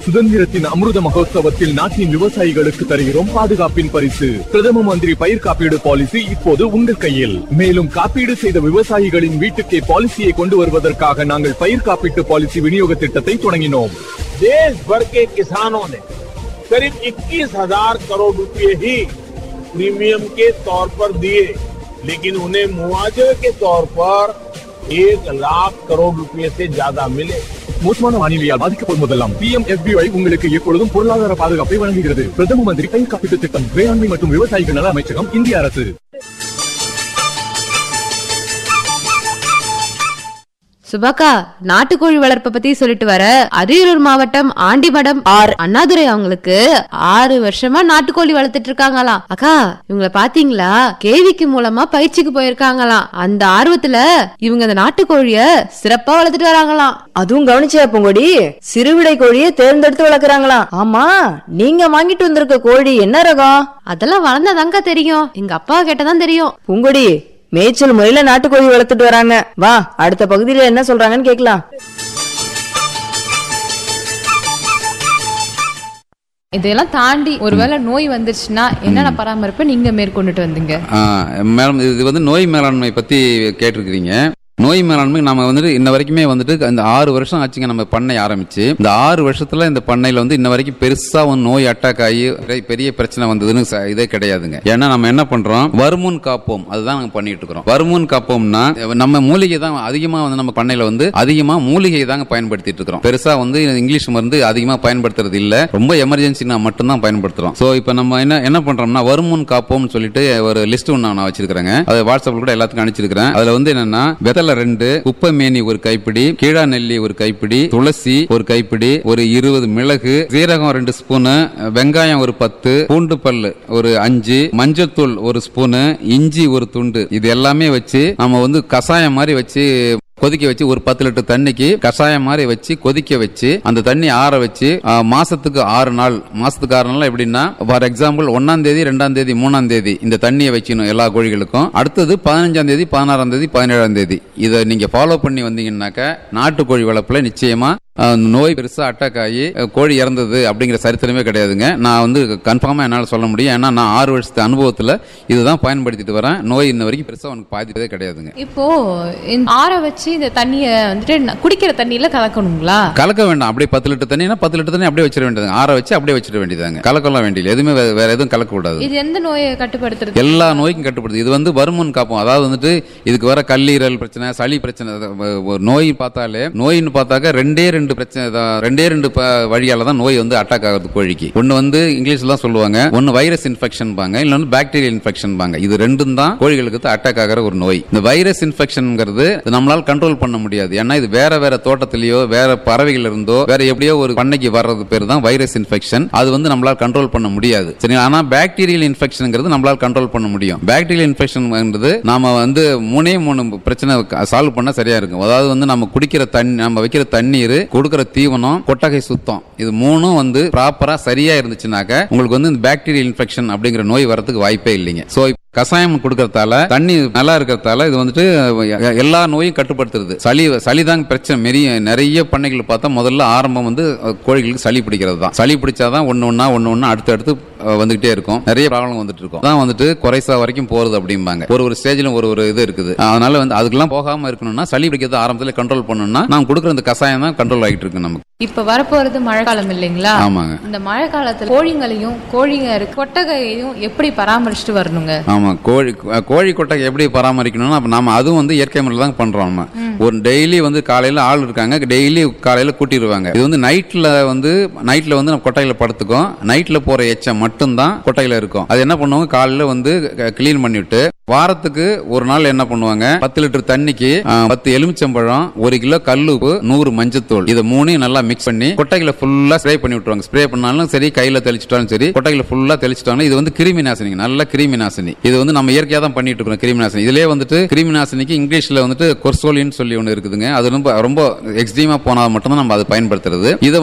சுதந்திரத்தின் அமிர்த மகோத்சவத்தில் நாட்டின் விவசாயிகளுக்கு தருகிறோம் பாதுகாப்பின் பரிசு பிரதம மந்திரி பயிர் காப்பீடு பாலிசி இப்போது உங்கள் கையில் மேலும் காப்பீடு செய்த விவசாயிகளின் வீட்டுக்கே பாலிசியை கொண்டு வருவதற்காக நாங்கள் பயிர் காப்பீட்டு பாலிசி விநியோக திட்டத்தை தொடங்கினோம் देश भर के किसानों ने करीब 21,000 करोड़ रुपए ही प्रीमियम के तौर पर दिए लेकिन उन्हें मुआवजे के तौर पर एक लाख करोड़ रुपए से ज्यादा मिले மோசமான வானிலையால் பாதிக்கப்படும் போதெல்லாம் பிஎம் எஸ்பிஐ உங்களுக்கு எப்பொழுதும் பொருளாதார பாதுகாப்பை வழங்குகிறது பிரதம மந்திரி பயிர் காப்பீட்டு திட்டம் வேளாண்மை மற்றும் விவசாயிகள் நல அமைச்சகம் இந்திய அரசு சுபாக்கா நாட்டுக்கோழி வளர்ப்பை பத்தி சொல்லிட்டு வர அரியலூர் மாவட்டம் ஆண்டிமடம் ஆர் அண்ணாதுரை அவங்களுக்கு ஆறு வருஷமா நாட்டுக்கோழி வளர்த்துட்டு இருக்காங்களாம் அக்கா இவங்கள பாத்தீங்களா கேவிக்கு மூலமா பயிற்சிக்கு போயிருக்காங்களாம் அந்த ஆர்வத்துல இவங்க அந்த நாட்டுக்கோழிய சிறப்பா வளர்த்துட்டு வராங்களாம் அதுவும் கவனிச்சியா பூங்கொடி சிறுவிடை கோழியை தேர்ந்தெடுத்து வளர்க்குறாங்களாம் ஆமா நீங்க வாங்கிட்டு வந்திருக்க கோழி என்ன ரகம் அதெல்லாம் வளர்ந்தாதாங்க தெரியும் எங்க அப்பா கேட்டதான் தெரியும் பூங்கொடி மேய்ச்சல் முறையில நாட்டுக்கோழி வளர்த்துட்டு வராங்க வா அடுத்த பகுதியில என்ன சொல்றாங்கன்னு கேக்கலாம் இதையெல்லாம் தாண்டி ஒருவேளை நோய் வந்துருச்சுன்னா என்னென்ன பராமரிப்பை நீங்க மேற்கொண்டுட்டு வந்தீங்க ஆ, மேடம் இது வந்து நோய் மேலாண்மை பற்றி கேட்டிருக்கிறீங்க நோய் மேலாண்மை நம்ம வந்துட்டு இன்ன வரைக்குமே வந்துட்டு அந்த ஆறு வருஷம் ஆச்சுங்க நம்ம பண்ணை ஆரம்பிச்சு இந்த ஆறு வருஷத்துல இந்த பண்ணையில வந்து இன்ன வரைக்கும் பெருசா வந்து நோய் அட்டாக் ஆகி பெரிய- பெரிய பிரச்சனை வந்ததுன்னு ச- இதே கிடையாதுங்க ஏன்னா நம்ம என்ன பண்றோம் வருமுன் காப்போம் அதுதான் நாங்க பண்ணிட்டு இருக்கிறோம் வருமுன் காப்போம்னா நம்ம மூலிகை தான் அதிகமா வந்து நம்ம பண்ணையில வந்து அதிகமா மூலிகை தாங்க பயன்படுத்திட்டு இருக்கிறோம் பெருசா வந்து இங்கிலீஷ் மருந்து அதிகமா பயன்படுத்துறது இல்ல ரொம்ப எமர்ஜென்சினா மட்டும்தான் பயன்படுத்துறோம் சோ இப்போ நம்ம என்ன என்ன பண்றோம்னா வருமுன் காப்போம்னு சொல்லிட்டு ஒரு லிஸ்ட் ஒன்று நான் வச்சிருக்கிறேங்க அது வாட்ஸ்அப்ல கூட எல்லாத்துக்கும் அனுப்பிச்சிருக்கிறேன் அதுல வந்து என்னன்னா வெத்தலை ரெண்டு குப்பைமேனி ஒரு கைப்பிடி கீழா நெல்லி ஒரு கைப்பிடி துளசி ஒரு கைப்பிடி ஒரு இருபது மிளகு சீரகம் ரெண்டு ஸ்பூனு வெங்காயம் ஒரு பத்து பூண்டு பல்லு ஒரு அஞ்சு மஞ்சத்தூள் ஒரு ஸ்பூனு இஞ்சி ஒரு துண்டு இது எல்லாமே வச்சு நம்ம வந்து கஷாயம் மாதிரி வச்சு கொதிக்க வச்சு ஒரு பத்து லிட்டர் தண்ணிக்கு கஷாயம் மாதிரி வச்சு கொதிக்க வச்சு அந்த தண்ணி ஆற வச்சு ஆ, மாசத்துக்கு ஆறு நாள் மாசத்துக்கு ஆறு நாள் எப்படின்னா ஃபார் எக்ஸாம்பிள் ஒன்னாம் தேதி ரெண்டாம் தேதி மூணாம் தேதி இந்த தண்ணியை வைக்கணும் எல்லா கோழிகளுக்கும் அடுத்தது பதினஞ்சாம் தேதி பதினாறாம் தேதி பதினேழாம் தேதி இதை நீங்க ஃபாலோ பண்ணி வந்தீங்கன்னாக்க நாட்டுக்கோழி வளர்ப்புல நிச்சயமா ஆ, நோய் பெருசா அட்டாக் ஆகி அஹ், கோழி இறந்தது அப்படிங்கிற சரித்திரமே கிடையாதுங்க நான் வந்து கன்ஃபார்மா என்னால் சொல்ல முடியும் ஏன்னா நான் ஆறு வருஷத்து அனுபவத்துல இதுதான் பயன்படுத்திட்டு வரேன் நோய் இன்ன வரைக்கும் பெருசா உனக்கு பாதிப்பதே கிடையாதுங்க இப்போ இந்த ஆற வச்சு இந்த தண்ணிய வந்துட்டு ந- குடிக்கிற தண்ணியில கலக்கணுங்களா கலக்க வேண்டாம் அப்படியே பத்து லிட்டர் தண்ணினா பத்து லிட்டர் தண்ணி அப்படியே வச்சிட வேண்டியது ஆற வச்சு அப்படியே வச்சிட வேண்டியதாங்க கலக்கலாம் வேண்டியது எதுவுமே வே- வேற எதுவும் கலக்க கூடாது இது எந்த நோயை கட்டுப்படுத்துறது எல்லா நோய்க்கும் கட்டுப்படுது இது வந்து வருமுன் காப்போம் அதாவது வந்துட்டு இதுக்கு வர கல்லீரல் பிரச்சனை சளி பிரச்சனை அது வ- ஒரு நோய் பார்த்தாலே நோயின்னு பார்த்தாக்க ரெண்டே ரெண்டு பிரச்சனை தான், ரெண்டே ரெண்டு ப- வழியால தான் நோய் வந்து அட்டாக் ஆகுது கோழிக்கு ஒன்னு வந்து இங்கிலீஷ்ல தான் சொல்லுவாங்க ஒன்னு வைரஸ் இன்ஃபெக்ஷன் பாங்க இன்னொன்னு பாக்டீரியல் இன்ஃபெக்ஷன் பாங்க இது ரெண்டும் தான் கோழிகளுக்கு அட்டாக் ஆகிற ஒரு நோய் இந்த வைரஸ் இன்ஃபெக்ஷன்ங்கிறது நம்மளால கண்ட்ரோல் பண்ண முடியாது ஏன்னா இது வேற வேற தோட்டத்திலேயோ வேற பறவைகள் இருந்தோ வேற எப்படியோ ஒரு பண்ணைக்கு வர்றது பேர் தான் வைரஸ் இன்ஃபெக்ஷன் அது வந்து நம்மளால கண்ட்ரோல் பண்ண முடியாது சரி ஆனா பாக்டீரியல் இன்ஃபெக்ஷன்ங்கிறது நம்மளால கண்ட்ரோல் பண்ண முடியும் பாக்டீரியல் இன்ஃபெக்ஷன்ங்கிறது நாம வந்து மூணே மூணு பிரச்சனை சால்வ் பண்ண சரியா இருக்கும் அதாவது வந்து நம்ம குடிக்கிற தண்ணி நம்ம வைக்கிற தண்ணீர் கொடுக்கிற தீவனம் கொட்டகை சுத்தம் இது மூணும் வந்து ப்ராப்பரா சரியா இருந்துச்சுனாக்க உங்களுக்கு வந்து இந்த பாக்டீரியல் இன்ஃபெக்ஷன் அப்படிங்கிற நோய் வரதுக்கு வாய்ப்பே இல்லைங்க சோ கஷாயம் கொடுக்கறதால தண்ணி நல்லா இருக்கிறதால இது வந்துட்டு எ- எல்லா நோயும் கட்டுப்படுத்துறது சளி சளிதாங்க பிரச்சனை மெரிய நிறைய பண்ணைகள் பார்த்தா முதல்ல ஆரம்பம் வந்து அஹ், கோழிகளுக்கு சளி பிடிக்கிறது தான் சளி பிடிச்சாதான் ஒன்னு ஒன்னா ஒன்னு ஒன்னா அடுத்து அடுத்து அஹ், வந்துகிட்டே இருக்கும் நிறைய ப்ராப்ளம் வந்துட்டு இருக்கும் தான் வந்துட்டு குறைசா வரைக்கும் போறது அப்படிம்பாங்க ஒரு ஒரு ஸ்டேஜ்ல ஒரு ஒரு இது இருக்குது அதனால வந்து அதுக்கெல்லாம் போகாம இருக்கணும்னா சளி பிடிக்கிறது ஆரம்பத்துல கண்ட்ரோல் பண்ணணும்னா நான் கொடுக்குற இந்த கஷாயம் தான் கண்ட்ரோல் ஆகிட்டு இருக்கு நமக்கு இப்ப வரப்போறது மழைக்காலம் இல்லைங்களா ஆமாங்க இந்த மழை காலத்துல கோழிங்களையும் கோழிங்க இருக்கு கொட்டகையையும் எப்படி பராமரிச்சுட்டு வரணுங்க ஆமா கோழி அஹ் கோழி கொட்டை எப்படி பராமரிக்கணும்னா அப்ப நாம அதுவும் வந்து இயற்கை முறையில் தான் பண்றோம் நம்ம ஒரு டெய்லி வந்து காலையில ஆள் இருக்காங்க டெய்லி காலையில கூட்டிடுவாங்க இது வந்து நைட்ல வந்து நைட்ல வந்து நம்ம கொட்டையில படுத்துக்கும் நைட்ல போற எச்சம் மட்டும்தான் கொட்டையில இருக்கும் அது என்ன பண்ணுவாங்க காலையில வந்து கிளீன் பண்ணிவிட்டு வாரத்துக்கு ஒரு நாள் என்ன பண்ணுவாங்க பத்து லிட்டர் தண்ணிக்கு அஹ், பத்து எலுமிச்சம்பழம் ஒரு கிலோ கல்லுப்பு நூறு மஞ்சத்தூள் இதை மூணையும் நல்லா மிக்ஸ் பண்ணி கொட்டைகளை ஃபுல்லா ஸ்ப்ரே பண்ணி விட்டுருவாங்க ஸ்ப்ரே பண்ணாலும் சரி கையில தெளிச்சிட்டாலும் சரி கொட்டைகளை ஃபுல்லா தெளிச்சிட்டாலும் இது வந்து கிருமி நாசினிங்க நல்ல கிருமி நாசினி இது வந்து நம்ம இயற்கையா தான் பண்ணிட்டு இருக்கோம் கிருமி நாசினி இதுலயே வந்துட்டு கிருமி நாசினிக்கு இங்கிலீஷ்ல வந்துட்டு கொர்சோலின்னு சொல்லி ஒன்று இருக்குதுங்க அது ரொம்ப ரொம்ப எக்ஸ்ட்ரீமா போனால் மட்டும்தான் நம்ம அதை பயன்படுத்துறது இதை